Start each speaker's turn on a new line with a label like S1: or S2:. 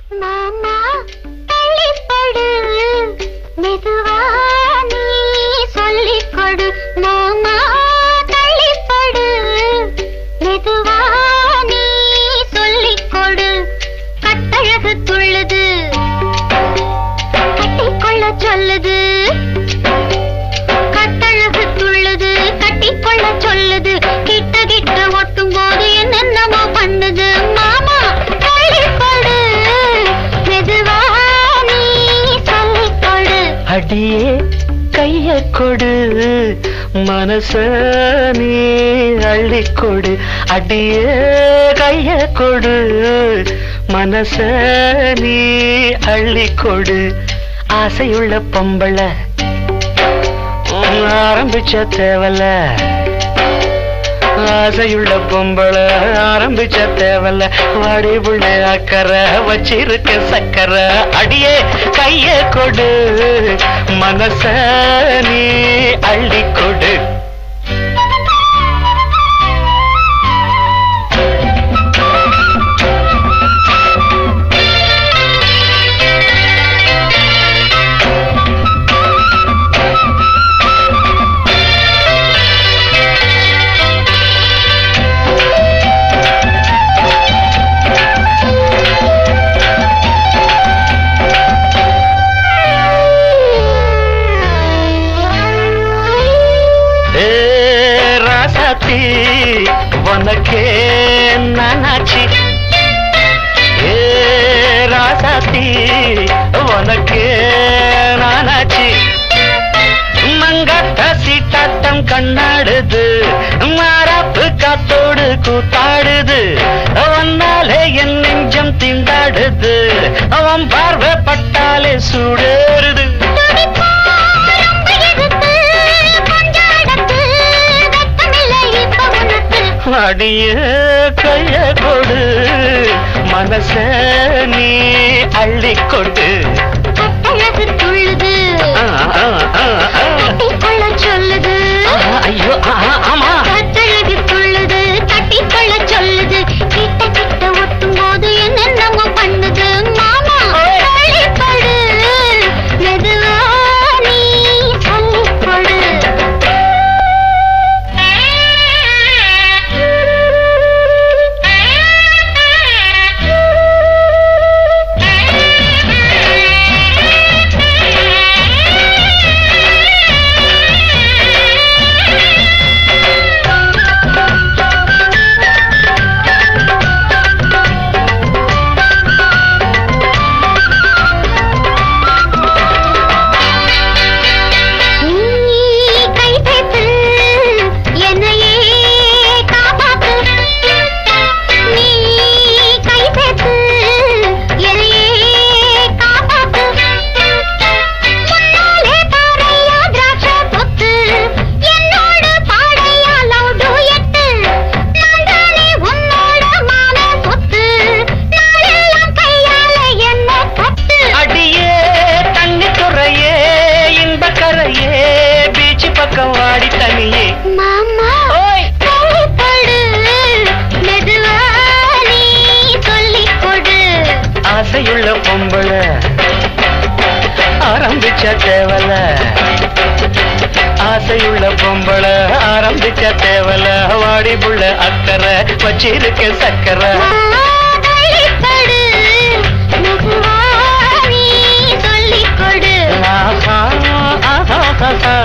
S1: மாமா தள்ளிப்படு மெதுவா நீ சொல்லிக் கொடு மாமா தள்ளிப்படு மெதுவா நீ சொல்லிக் கொடு கட்டழகு துள்ளுது கட்டிக்கொள்ள சொல்லுது கட்டழகு துள்ளுது கட்டிக்கொள்ள சொல்லுது கிட்ட கிட்ட ஒட்டும் போது என்னென்னமோ பண்ணுது மாமா தள்ளிக்கொடு மெதுவா நீ சொல்லிக் கொடு
S2: அடியே கைய கொடு மனச நீ அள்ளி கொடு அடியே கைய கொடு மனச நீ அள்ளி கொடு ஆசையுள்ள பொம்பள ஆரம்பிச்ச தேவல ஆசையுள்ள பொம்பள ஆரம்பிச்ச தேவல வாடி புள்ள அக்கறை வச்சிருக்க சக்கரை அடியே கைய கொடு மனச நீ அள்ளி கொடு ஏ ராசாத்தி உனக்கே நானாச்சி ஏ ராசாத்தி உனக்கே நானாச்சி மங்காத்த சீட்டாட்டம் கண்ணாடுது மாறாப்பு காத்தோடு கூத்தாடுது அவனாலே என் நெஞ்சம் திண்டாடுது அவன் பார்வை பட்டாலே சூடேறுது
S1: துடிப்பா ரொம்ப எதுக்கு கொஞ்சம் அடக்கு வெட்கமில்லை இப்ப உனக்கு
S2: அடிய கைய கொடு மனச நீ அள்ளி கொடு
S1: கட்டழகு துள்ளுது
S2: ஆ, ஆ, ஆ, ஆ.
S1: கட்டிக்கொள்ள சொல்லுது
S2: ஆ, ஐயோ ஆ, ஆ, ஆமா
S1: கட்டழகு துள்ளுது கட்டிக்கொள்ள சொல்லுது கிட்ட கிட்ட ஒட்டும் போது என்னென்னமோ பண்ணுது மாமா தள்ளிப்படு மெதுவா நீ சொல்லிக் கொடு நீ கை சேர்த்து என்னையே காப்பாத்து நீ கை சேர்த்து என்னையே காப்பாத்து முன்னாலே பாறையா திராட்சை கொத்து என்னோட பாடையா லவ் டூயட்டு நான் தானே உன்னோட மான சொத்து நாளெல்லாம் கையால என்ன கட்டு
S2: அடியே தண்ணி துறையே இன்ப கரையே பீச் பக்கம் வாடி தனியே
S1: மாமா
S2: ஓய்
S1: தள்ளிப்படு மெதுவா நீ சொல்லிக் கொடு
S2: ஆசையுள்ள பொம்பள ஆரம்பிச்ச தேவல ஆசையுள்ள பொம்பள ஆரம்பிச்ச தேவல வாடி புள்ள அக்கறை வச்சிருக்க சக்கரை
S1: தள்ளிப்படு மெதுவா நீ சொல்லிக் கொடு
S2: ஆஹா, ஆஹா, ஆஹா.